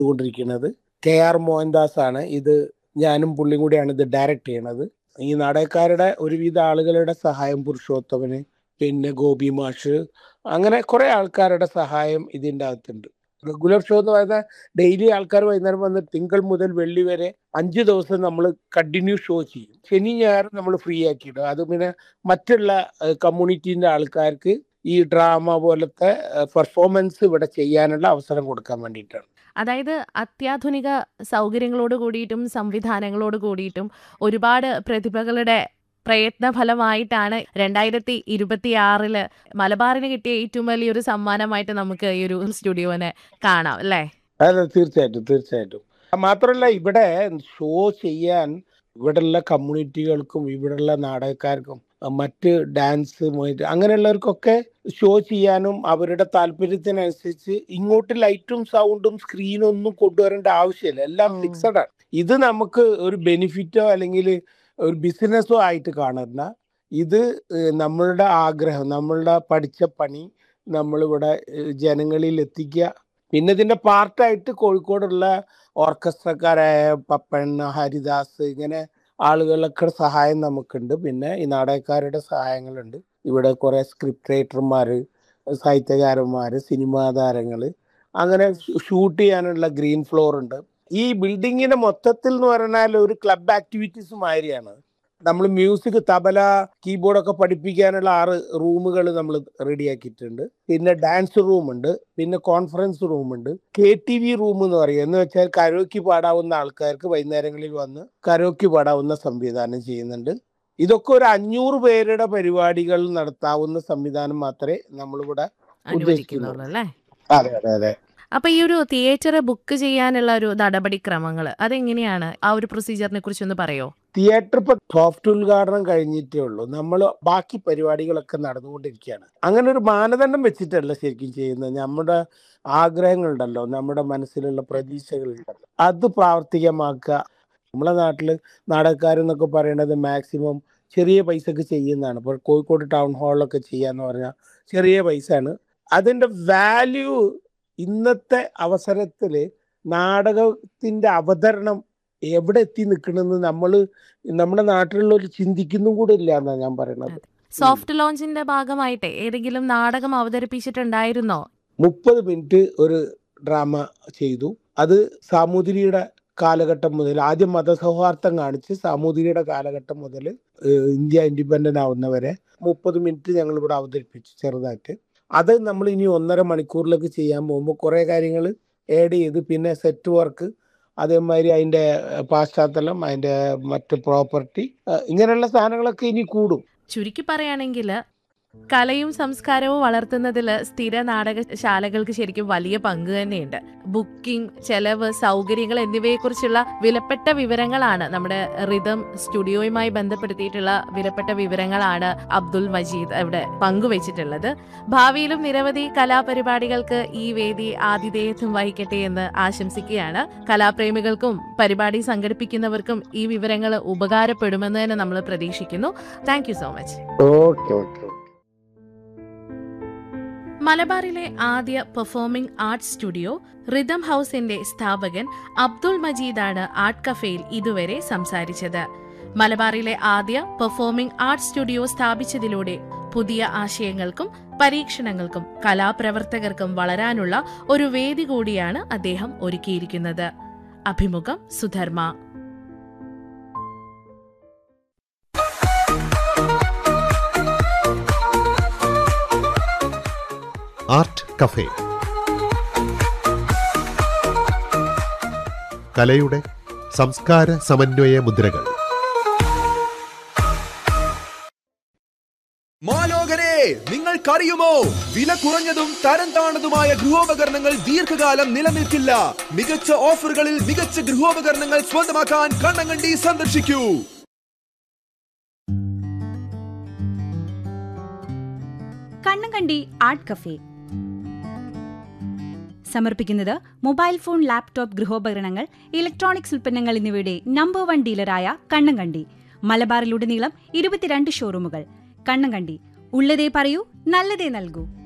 കൊണ്ടിരിക്കുന്നത് K R Mohandas ആണ് ഇത് ഞാനും പുള്ളിയും കൂടിയാണ് ഇത് ഡയറക്റ്റ് ചെയ്യണത് ഈ നാടകക്കാരുടെ ഒരുവിധ ആളുകളുടെ സഹായം പുരുഷോത്തമന് പിന്നെ ഗോപി മാഷ് അങ്ങനെ കുറെ ആൾക്കാരുടെ സഹായം ഇതിൻ്റെ അകത്തുണ്ട് റെഗുലർ ഷോ എന്ന് പറയുന്നത് ഡെയിലി ആൾക്കാർ വൈകുന്നേരം വന്ന് തിങ്കൾ മുതൽ വെള്ളി വരെ അഞ്ച് ദിവസം നമ്മൾ കണ്ടിന്യൂ ഷോ ചെയ്യും ശനി ഞായറും നമ്മൾ ഫ്രീ ആക്കിയിടും അത് പിന്നെ മറ്റുള്ള കമ്മ്യൂണിറ്റീൻ്റെ ആൾക്കാർക്ക് ഈ ഡ്രാമ പോലത്തെ പെർഫോമൻസ് ഇവിടെ ചെയ്യാനുള്ള അവസരം കൊടുക്കാൻ വേണ്ടിയിട്ടാണ് അതായത് അത്യാധുനിക സൗകര്യങ്ങളോട് കൂടിയിട്ടും സംവിധാനങ്ങളോട് കൂടിയിട്ടും ഒരുപാട് പ്രതിഭകളുടെ പ്രയത്ന ഫലമായിട്ടാണ് രണ്ടായിരത്തി ഇരുപത്തി ആറില് മലബാറിന് കിട്ടിയ ഏറ്റവും വലിയൊരു സമ്മാനമായിട്ട് നമുക്ക് ഈ ഒരു സ്റ്റുഡിയോനെ കാണാം അല്ലേ അതെ തീർച്ചയായിട്ടും തീർച്ചയായിട്ടും മാത്രമല്ല ഇവിടെ ഷോ ചെയ്യാൻ ഇവിടെയുള്ള കമ്മ്യൂണിറ്റികൾക്കും ഇവിടെയുള്ള നാടകക്കാർക്കും മറ്റ് ഡാൻസ് മറ്റ് അങ്ങനെയുള്ളവർക്കൊക്കെ ഷോ ചെയ്യാനും അവരുടെ താല്പര്യത്തിനനുസരിച്ച് ഇങ്ങോട്ട് ലൈറ്റും സൗണ്ടും സ്ക്രീനും ഒന്നും കൊണ്ടുവരേണ്ട ആവശ്യമില്ല എല്ലാം ഉം. ഫിക്സഡ് ആണ് ഇത് നമുക്ക് ഒരു ബെനിഫിറ്റോ അല്ലെങ്കിൽ ഒരു ബിസിനസ്സോ ആയിട്ട് കാണുന്ന ഇത് ഏഹ്, നമ്മളുടെ ആഗ്രഹം നമ്മളുടെ പഠിച്ച പണി നമ്മളിവിടെ ഏഹ്, ജനങ്ങളിൽ എത്തിക്കുക പിന്നെ ഇതിന്റെ പാർട്ടായിട്ട് കോഴിക്കോടുള്ള ഓർക്കസ്ട്രക്കാരായ പപ്പൻ ഹരിദാസ് ഇങ്ങനെ ആളുകളൊക്കെ സഹായം നമുക്കുണ്ട് പിന്നെ ഈ നാടകക്കാരുടെ സഹായങ്ങളുണ്ട് ഇവിടെ കുറെ സ്ക്രിപ്റ്റ് റൈറ്റർമാർ സാഹിത്യകാരന്മാർ സിനിമാ താരങ്ങൾ അങ്ങനെ ഷൂട്ട് ചെയ്യാനുള്ള ഗ്രീൻ ഫ്ലോർ ഉണ്ട് ഈ ബിൽഡിങ്ങിന്റെ മൊത്തത്തിൽ എന്ന് പറഞ്ഞാൽ ഒരു ക്ലബ് ആക്ടിവിറ്റീസ് മാതിരിയാണ് നമ്മൾ മ്യൂസിക് തബല കീബോർഡൊക്കെ പഠിപ്പിക്കാനുള്ള ആറ് റൂമുകൾ നമ്മൾ റെഡിയാക്കിയിട്ടുണ്ട് പിന്നെ ഡാൻസ് റൂം ഉണ്ട് പിന്നെ കോൺഫറൻസ് റൂം ഉണ്ട് കെ ടി വി റൂം എന്ന് പറയും എന്ന് വെച്ചാൽ കരോക്കി പാടാവുന്ന ആൾക്കാർക്ക് വൈകുന്നേരങ്ങളിൽ വന്ന് കരോക്കി പാടാവുന്ന സംവിധാനം ചെയ്യുന്നുണ്ട് ഇതൊക്കെ ഒരു അഞ്ഞൂറ് പേരുടെ പരിപാടികൾ നടത്താവുന്ന സംവിധാനം മാത്രമേ നമ്മളിവിടെ അനുവദിക്കുന്നുള്ളൂ അല്ലേ അതെ അതെ അതെ അപ്പൊ ഈ ഒരു തിയേറ്റർ ബുക്ക് ചെയ്യാനുള്ള ഒരു നടപടിക്രമങ്ങൾ അതെങ്ങനെയാണ് ആ ഒരു പ്രൊസീജിയറിനെ കുറിച്ച് ഒന്ന് പറയോ തിയേറ്റർ ഇപ്പൊ സോഫ്റ്റ് ഉദ്ഘാടനം കഴിഞ്ഞിട്ടേ ഉള്ളൂ നമ്മൾ ബാക്കി പരിപാടികളൊക്കെ നടന്നുകൊണ്ടിരിക്കുകയാണ് അങ്ങനെ ഒരു മാനദണ്ഡം വെച്ചിട്ടല്ല ശരിക്കും ചെയ്യുന്നത് നമ്മുടെ ആഗ്രഹങ്ങളുണ്ടല്ലോ നമ്മുടെ മനസ്സിലുള്ള പ്രതീക്ഷകളുണ്ടല്ലോ അത് പ്രാവർത്തികമാക്കുക നമ്മളെ നാട്ടില് നാടകക്കാരെന്നൊക്കെ പറയണത് മാക്സിമം ചെറിയ പൈസക്ക് ചെയ്യുന്നതാണ് ഇപ്പോൾ കോഴിക്കോട് ടൗൺ ഹാളിലൊക്കെ ചെയ്യാന്ന് പറഞ്ഞാൽ ചെറിയ പൈസയാണ് അതിന്റെ വാല്യൂ ഇന്നത്തെ അവസരത്തില് നാടകത്തിന്റെ അവതരണം എവിടെ എത്തി നിൽക്കണമെന്ന് നമ്മൾ നമ്മുടെ നാട്ടിലുള്ളവർ ചിന്തിക്കുന്നും കൂടെ ഇല്ല എന്നാ ഞാൻ പറയണത് സോഫ്റ്റ് ലോഞ്ചിന്റെ ഭാഗമായിട്ട് ഏതെങ്കിലും നാടകം അവതരിപ്പിച്ചിട്ടുണ്ടായിരുന്നോ മുപ്പത് മിനിറ്റ് ഒരു ഡ്രാമ ചെയ്തു അത് സാമൂതിരിയുടെ കാലഘട്ടം മുതൽ ആദ്യം മതസൗഹാർദ്ദം കാണിച്ച് സാമൂതിരിയുടെ കാലഘട്ടം മുതൽ ഇന്ത്യ ഇൻഡിപെൻഡന്റ് ആവുന്നവരെ മുപ്പത് മിനിറ്റ് ഞങ്ങൾ ഇവിടെ അവതരിപ്പിച്ചു ചെറുതായിട്ട് അത് നമ്മൾ ഇനി ഒന്നര മണിക്കൂറിലേക്ക് ചെയ്യാൻ പോകുമ്പോൾ കുറേ കാര്യങ്ങൾ ആഡ് ചെയ്ത് പിന്നെ സെറ്റ് വർക്ക് അതേമാതിരി അതിൻ്റെ പാശ്ചാത്തലം അതിൻ്റെ മറ്റ് പ്രോപ്പർട്ടി ഇങ്ങനെയുള്ള സാധനങ്ങളൊക്കെ ഇനി കൂടും ചുരുക്കി പറയുകയാണെങ്കിൽ കലയും സംസ്കാരവും വളർത്തുന്നതിൽ സ്ഥിര നാടകശാലകൾക്ക് ശരിക്കും വലിയ പങ്ക് തന്നെയുണ്ട് ബുക്കിംഗ് ചെലവ് സൗകര്യങ്ങൾ എന്നിവയെക്കുറിച്ചുള്ള വിലപ്പെട്ട വിവരങ്ങളാണ് നമ്മുടെ റിതം സ്റ്റുഡിയോയുമായി ബന്ധപ്പെടുത്തിയിട്ടുള്ള വിലപ്പെട്ട വിവരങ്ങളാണ് അബ്ദുൽ മജീദ് അവിടെ പങ്കുവച്ചിട്ടുള്ളത് ഭാവിയിലും നിരവധി കലാപരിപാടികൾക്ക് ഈ വേദി ആതിഥേയത്വം വഹിക്കട്ടെ എന്ന് ആശംസിക്കുകയാണ് കലാപ്രേമികൾക്കും പരിപാടി സംഘടിപ്പിക്കുന്നവർക്കും ഈ വിവരങ്ങൾ ഉപകാരപ്പെടുമെന്ന് തന്നെ നമ്മൾ പ്രതീക്ഷിക്കുന്നു thank you so much okay okay മലബാറിലെ ആദ്യ പെർഫോമിംഗ് ആർട്സ് സ്റ്റുഡിയോ റിതം ഹൗസിന്റെ സ്ഥാപകൻ അബ്ദുൾ മജീദാണ് ആർട്ട് കഫേയിൽ ഇതുവരെ സംസാരിച്ചത് മലബാറിലെ ആദ്യ പെർഫോമിംഗ് ആർട്സ് സ്റ്റുഡിയോ സ്ഥാപിച്ചതിലൂടെ പുതിയ ആശയങ്ങൾക്കും പരീക്ഷണങ്ങൾക്കും കലാപ്രവർത്തകർക്കും വളരാനുള്ള ഒരു വേദി കൂടിയാണ് അദ്ദേഹം ഒരുക്കിയിരിക്കുന്നത് അഭിമുഖം സുധർമ്മ ആർട്ട് കഫേ കലയുടെ സംസ്കാര സമന്വയ മുദ്രകൾ മാലോകരെ നിങ്ങൾക്കറിയുമോ വില കുറഞ്ഞതും തരം താണതുമായ ഗൃഹോപകരണങ്ങൾ ദീർഘകാലം നിലനിൽക്കില്ല മികച്ച ഓഫറുകളിൽ മികച്ച ഗൃഹോപകരണങ്ങൾ സ്വന്തമാക്കാൻ കണ്ണങ്കണ്ടി സന്ദർശിക്കൂ കണ്ണങ്കണ്ടി ആർട്ട് കഫേ സമർപ്പിക്കുന്നത് മൊബൈൽ ഫോൺ ലാപ്ടോപ്പ് ഗൃഹോപകരണങ്ങൾ ഇലക്ട്രോണിക്സ് ഉൽപ്പന്നങ്ങൾ എന്നിവയുടെ നമ്പർ വൺ ഡീലറായ കണ്ണങ്കണ്ടി മലബാറിലുടനീളം ഇരുപത്തിരണ്ട് ഷോറൂമുകൾ കണ്ണങ്കണ്ടി ഉള്ളതേ പറയൂ നല്ലതേ നൽകൂ